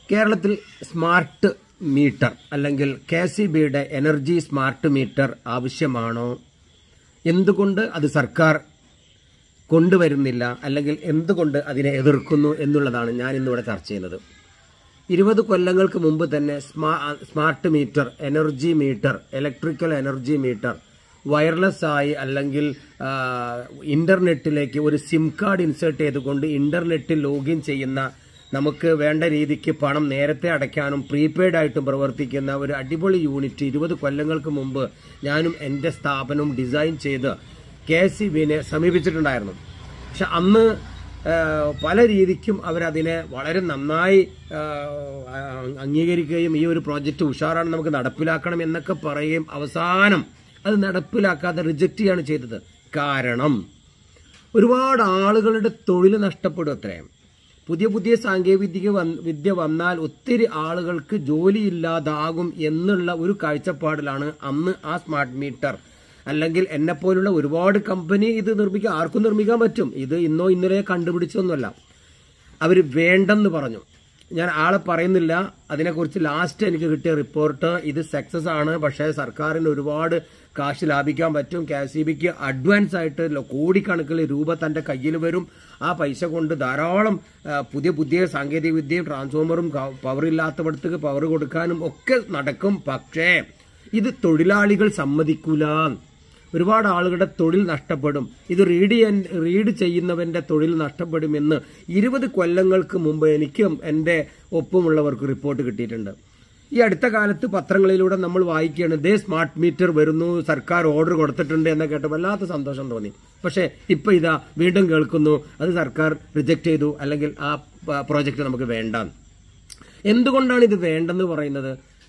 കേരളത്തിൽ smart meter അല്ലെങ്കിൽ K C ബിയുടെ എനർജി സ്മാർട്ട് മീറ്റർ ആവശ്യമാണോ എന്തുകൊണ്ട് അത് സർക്കാർ കൊണ്ടുവരുന്നില്ല അല്ലെങ്കിൽ എന്തുകൊണ്ട് അതിനെ എതിർക്കുന്നു എന്നുള്ളതാണ് ഞാൻ ഇന്നിവിടെ ചർച്ച ചെയ്യുന്നത് ഇരുപത് കൊല്ലങ്ങൾക്ക് മുമ്പ് തന്നെ സ്മാ smart meter energy meter electrical energy meter wireless ആയി അല്ലെങ്കിൽ ആ, ഇന്റർനെറ്റിലേക്ക് ഒരു സിം കാർഡ് ഇൻസേർട്ട് ചെയ്തുകൊണ്ട് ഇന്റർനെറ്റിൽ ലോഗിൻ ചെയ്യുന്ന നമുക്ക് വേണ്ട രീതിക്ക് പണം നേരത്തെ അടയ്ക്കാനും പ്രീപെയ്ഡ് ആയിട്ടും പ്രവർത്തിക്കുന്ന ഒരു അടിപൊളി യൂണിറ്റ് ഇരുപത് കൊല്ലങ്ങൾക്ക് മുമ്പ് ഞാനും എൻ്റെ സ്ഥാപനവും ഡിസൈൻ ചെയ്ത് കെ സി ബിനെ സമീപിച്ചിട്ടുണ്ടായിരുന്നു പക്ഷെ അന്ന് ആ, പല രീതിക്കും അവരതിനെ വളരെ നന്നായി ആ, അംഗീകരിക്കുകയും ഈ ഒരു പ്രോജക്റ്റ് ഉഷാറാണ് നമുക്ക് നടപ്പിലാക്കണം എന്നൊക്കെ പറയുകയും അവസാനം അത് നടപ്പിലാക്കാതെ റിജക്റ്റ് ചെയ്യാണ് ചെയ്തത് കാരണം ഒരുപാട് ആളുകളുടെ തൊഴിൽ നഷ്ടപ്പെടും അത്രയും പുതിയ പുതിയ സാങ്കേതിക വന്ന് വിദ്യ വന്നാൽ ഒത്തിരി ആളുകൾക്ക് ജോലിയില്ലാതാകും എന്നുള്ള ഒരു കാഴ്ചപ്പാടിലാണ് അന്ന് ആ സ്മാർട്ട് മീറ്റർ അല്ലെങ്കിൽ എന്നെ പോലുള്ള ഒരുപാട് കമ്പനി ഇത് നിർമ്മിക്കാൻ ആർക്കും നിർമ്മിക്കാൻ പറ്റും ഇത് ഇന്നോ ഇന്നലെ കണ്ടുപിടിച്ചൊന്നുമല്ല അവർ വേണ്ടെന്ന് പറഞ്ഞു ഞാൻ ആളെ പറയുന്നില്ല അതിനെക്കുറിച്ച് ലാസ്റ്റ് എനിക്ക് കിട്ടിയ റിപ്പോർട്ട് ഇത് സക്സസ് ആണ് പക്ഷേ സർക്കാരിന് ഒരുപാട് കാശ് ലാഭിക്കാൻ പറ്റും കെ സി ബിക്ക് അഡ്വാൻസ് ആയിട്ട് ലോ- കോടിക്കണക്കിന് രൂപ തന്റെ കയ്യിൽ വരും ആ പൈസ കൊണ്ട് ധാരാളം ആ, പുതിയ പുതിയ സാങ്കേതിക വിദ്യയും ട്രാൻസ്ഫോമറും പവർ ഇല്ലാത്തവിടത്തേക്ക് പവർ കൊടുക്കാനും ഒക്കെ നടക്കും പക്ഷേ ഇത് തൊഴിലാളികൾ സമ്മതിക്കൂല ഒരുപാട് ആളുകളുടെ തൊഴിൽ നഷ്ടപ്പെടും ഇത് റീഡ് ചെയ്യാൻ റീഡ് ചെയ്യുന്നവന്റെ തൊഴിൽ നഷ്ടപ്പെടുമെന്ന് ഇരുപത് കൊല്ലങ്ങൾക്ക് മുമ്പ് എനിക്കും എൻ്റെ ഒപ്പമുള്ളവർക്ക് റിപ്പോർട്ട് കിട്ടിയിട്ടുണ്ട് ഈ അടുത്ത കാലത്ത് പത്രങ്ങളിലൂടെ നമ്മൾ വായിക്കുകയാണ് ദേ സ്മാർട്ട് മീറ്റർ വരുന്നു സർക്കാർ ഓർഡർ കൊടുത്തിട്ടുണ്ട് എന്ന് കേട്ട് വല്ലാത്ത സന്തോഷം തോന്നി പക്ഷേ ഇപ്പൊ ഇതാ വീണ്ടും കേൾക്കുന്നു അത് സർക്കാർ റിജക്ട് ചെയ്തു അല്ലെങ്കിൽ ആ പ്രോജക്റ്റ് നമുക്ക് വേണ്ട എന്തുകൊണ്ടാണ് ഇത് വേണ്ടെന്ന് പറയുന്നത്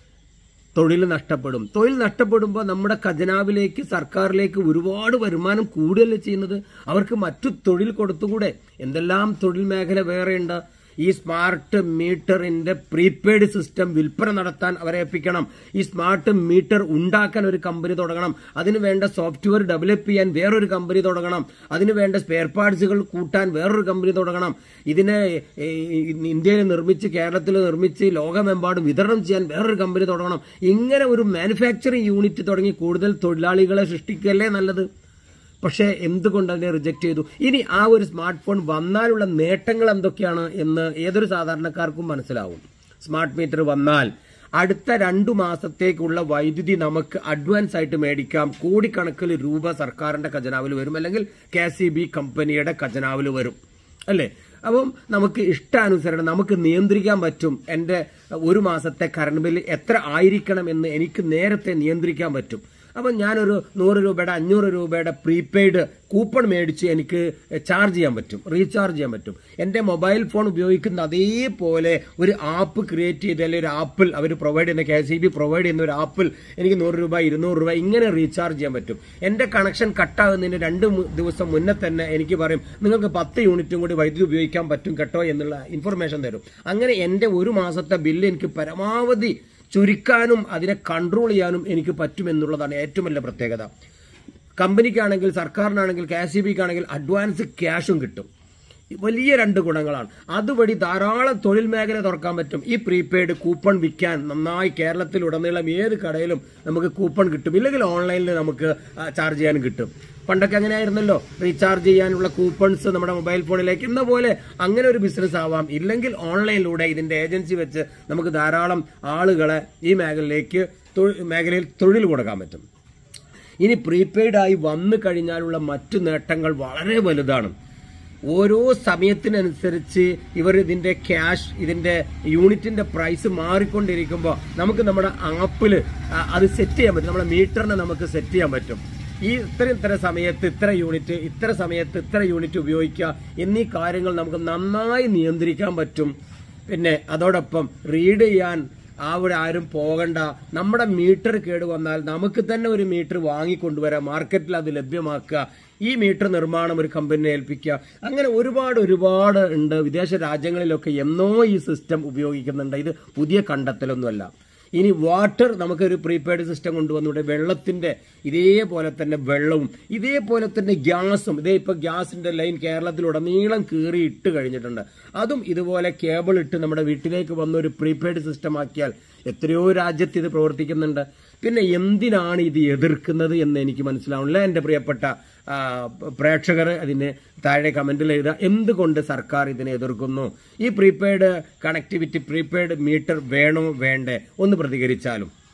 തൊഴിൽ നഷ്ടപ്പെടും തൊഴിൽ നഷ്ടപ്പെടുമ്പോൾ നമ്മുടെ ഖജനാവിലേക്ക് സർക്കാരിലേക്ക് ഒരുപാട് വരുമാനം കൂടുകയല്ലേ ചെയ്യുന്നത് അവർക്ക് മറ്റു തൊഴിൽ കൊടുത്തുകൂടെ എന്തെല്ലാം തൊഴിൽ മേഖല വേറെയുണ്ട് ഈ സ്മാർട്ട് മീറ്ററിന്റെ പ്രീപെയ്ഡ് സിസ്റ്റം വിൽപ്പന നടത്താൻ അവരെ ഏൽപ്പിക്കണം ഈ സ്മാർട്ട് മീറ്റർ ഉണ്ടാക്കാൻ ഒരു കമ്പനി തുടങ്ങണം അതിന് വേണ്ട സോഫ്റ്റ്വെയർ ഡെവലപ്പ് ചെയ്യാൻ വേറൊരു കമ്പനി തുടങ്ങണം അതിന് വേണ്ട സ്പെയർ പാർട്സുകൾ കൂട്ടാൻ വേറൊരു കമ്പനി തുടങ്ങണം ഇതിനെ ഏ, ഇന്ത്യയിൽ നിർമ്മിച്ച് കേരളത്തിൽ നിർമ്മിച്ച് ലോകമെമ്പാടും വിതരണം ചെയ്യാൻ വേറൊരു കമ്പനി തുടങ്ങണം ഇങ്ങനെ ഒരു മാനുഫാക്ചറിംഗ് യൂണിറ്റ് തുടങ്ങി കൂടുതൽ തൊഴിലാളികളെ സൃഷ്ടിക്കല്ലേ നല്ലത് പക്ഷേ എന്തുകൊണ്ട് അതിനെ റിജക്ട് ചെയ്തു ഇനി ആ ഒരു സ്മാർട്ട് ഫോൺ വന്നാലുള്ള നേട്ടങ്ങൾ എന്തൊക്കെയാണ് എന്ന് ഏതൊരു സാധാരണക്കാർക്കും മനസ്സിലാവും സ്മാർട്ട് മീറ്റർ വന്നാൽ അടുത്ത രണ്ടു മാസത്തേക്കുള്ള വൈദ്യുതി നമുക്ക് അഡ്വാൻസ് ആയിട്ട് മേടിക്കാം കോടിക്കണക്കിന് രൂപ സർക്കാരിന്റെ ഖജനാവിൽ വരും അല്ലെങ്കിൽ കെ സി ബി കമ്പനിയുടെ ഖജനാവിൽ വരും അല്ലേ അപ്പം നമുക്ക് ഇഷ്ടാനുസരണം നമുക്ക് നിയന്ത്രിക്കാൻ പറ്റും എൻ്റെ ഒരു മാസത്തെ കറണ്ട് ബില്ല് എത്ര ആയിരിക്കണം എന്ന് എനിക്ക് നേരത്തെ നിയന്ത്രിക്കാൻ പറ്റും അപ്പം ഞാനൊരു നൂറ് രൂപയുടെ അഞ്ഞൂറ് രൂപയുടെ പ്രീപെയ്ഡ് കൂപ്പൺ മേടിച്ച് എനിക്ക് ചാർജ് ചെയ്യാൻ പറ്റും റീചാർജ് ചെയ്യാൻ പറ്റും എൻ്റെ മൊബൈൽ ഫോൺ ഉപയോഗിക്കുന്ന അതേപോലെ ഒരു ആപ്പ് ക്രിയേറ്റ് ചെയ്ത് അല്ലെങ്കിൽ ഒരു ആപ്പിൽ അവർ പ്രൊവൈഡ് ചെയ്യുന്ന കെ സി ബി പ്രൊവൈഡ് ചെയ്യുന്ന ഒരു ആപ്പിൽ എനിക്ക് നൂറ് രൂപ ഇരുന്നൂറ് രൂപ ഇങ്ങനെ റീചാർജ് ചെയ്യാൻ പറ്റും എൻ്റെ കണക്ഷൻ കട്ടാകുന്നതിന് രണ്ട് മു- ദിവസം മുന്നേ തന്നെ എനിക്ക് പറയും നിങ്ങൾക്ക് പത്ത് യൂണിറ്റും കൂടി വൈദ്യുതി ഉപയോഗിക്കാൻ പറ്റും കേട്ടോ എന്നുള്ള ഇൻഫർമേഷൻ തരും അങ്ങനെ എൻ്റെ ഒരു മാസത്തെ ബില്ല് എനിക്ക് പരമാവധി ചുരുക്കാനും അതിനെ കൺട്രോൾ ചെയ്യാനും എനിക്ക് പറ്റുമെന്നുള്ളതാണ് ഏറ്റവും വലിയ പ്രത്യേകത കമ്പനിക്കാണെങ്കിൽ സർക്കാരിനാണെങ്കിൽ കെ സി ബിക്കാണെങ്കിൽ അഡ്വാൻസ് ക്യാഷും കിട്ടും വലിയ രണ്ട് ഗുണങ്ങളാണ് അതുവഴി ധാരാളം തൊഴിൽ മേഖല തുറക്കാൻ പറ്റും ഈ പ്രീപെയ്ഡ് കൂപ്പൺ വിൽക്കാൻ നന്നായി കേരളത്തിൽ ഉടനീളം ഏത് കടയിലും നമുക്ക് കൂപ്പൺ കിട്ടും ഇല്ലെങ്കിൽ ഓൺലൈനിൽ നമുക്ക് ആ, ചാർജ് ചെയ്യാനും കിട്ടും പണ്ടൊക്കെ അങ്ങനെയായിരുന്നല്ലോ റീചാർജ് ചെയ്യാനുള്ള കൂപ്പൺസ് നമ്മുടെ മൊബൈൽ ഫോണിലേക്ക് ഇന്ന പോലെ അങ്ങനെ ഒരു ബിസിനസ് ആവാം ഇല്ലെങ്കിൽ ഓൺലൈനിലൂടെ ഇതിന്റെ ഏജൻസി വെച്ച് നമുക്ക് ധാരാളം ആളുകളെ ഈ മേഖലയിലേക്ക് തൊഴി- മേഖലയിൽ തൊഴിൽ കൊടുക്കാൻ പറ്റും ഇനി പ്രീപെയ്ഡ് ആയി വന്നു കഴിഞ്ഞാലുള്ള മറ്റു നേട്ടങ്ങൾ വളരെ വലുതാണ് ഓരോ സമയത്തിനനുസരിച്ച് ഇവർ ഇതിന്റെ ക്യാഷ് ഇതിന്റെ യൂണിറ്റിന്റെ പ്രൈസ് മാറിക്കൊണ്ടിരിക്കുമ്പോൾ നമുക്ക് നമ്മുടെ ആപ്പിൽ അത് സെറ്റ് ചെയ്യാൻ പറ്റും നമ്മുടെ മീറ്ററിനെ നമുക്ക് സെറ്റ് ചെയ്യാൻ പറ്റും ഈ ഇത്ര ഇത്ര സമയത്ത് ഇത്ര യൂണിറ്റ് ഇത്ര സമയത്ത് ഇത്ര യൂണിറ്റ് ഉപയോഗിക്കുക എന്നീ കാര്യങ്ങൾ നമുക്ക് നന്നായി നിയന്ത്രിക്കാൻ പറ്റും പിന്നെ അതോടൊപ്പം റീഡ് ചെയ്യാൻ അവിടെ ആരും പോകണ്ട നമ്മുടെ മീറ്റർ കേട് വന്നാൽ നമുക്ക് തന്നെ ഒരു മീറ്റർ വാങ്ങിക്കൊണ്ടുവരാം മാർക്കറ്റിൽ അത് ലഭ്യമാക്കുക ഈ മീറ്റർ നിർമ്മാണം ഒരു കമ്പനിയെ ഏൽപ്പിക്കുക അങ്ങനെ ഒരുപാട് ഒരുപാട് ഉണ്ട് വിദേശ രാജ്യങ്ങളിലൊക്കെ എന്നോ ഈ സിസ്റ്റം ഉപയോഗിക്കുന്നുണ്ട് ഇത് പുതിയ കണ്ടെത്തലൊന്നുമല്ല ഇനി വാട്ടർ നമുക്കൊരു പ്രീപെയ്ഡ് സിസ്റ്റം കൊണ്ടുവന്നൂടെ വെള്ളത്തിന്റെ ഇതേപോലെ തന്നെ വെള്ളവും ഇതേപോലെ തന്നെ ഗ്യാസും ഇതേ ഇപ്പൊ ഗ്യാസിന്റെ ലൈൻ കേരളത്തിലുടനീളം കീറി ഇട്ട് കഴിഞ്ഞിട്ടുണ്ട് അതും ഇതുപോലെ കേബിൾ ഇട്ട് നമ്മുടെ വീട്ടിലേക്ക് വന്ന ഒരു പ്രീപെയ്ഡ് സിസ്റ്റം ആക്കിയാൽ എത്രയോ രാജ്യത്ത് ഇത് പ്രവർത്തിക്കുന്നുണ്ട് പിന്നെ എന്തിനാണ് ഇത് എതിർക്കുന്നത് എന്ന് എനിക്ക് മനസ്സിലാവുന്നില്ല എൻ്റെ പ്രിയപ്പെട്ട ആ, പ്രേക്ഷകർ അതിന് താഴെ കമന്റിൽ എഴുതുക എന്തുകൊണ്ട് സർക്കാർ ഇതിനെ എതിർക്കുന്നു ഈ പ്രീപെയ്ഡ് കണക്ടിവിറ്റി പ്രീപെയ്ഡ് മീറ്റർ വേണോ വേണ്ടേ ഒന്ന് പ്രതികരിച്ചാലും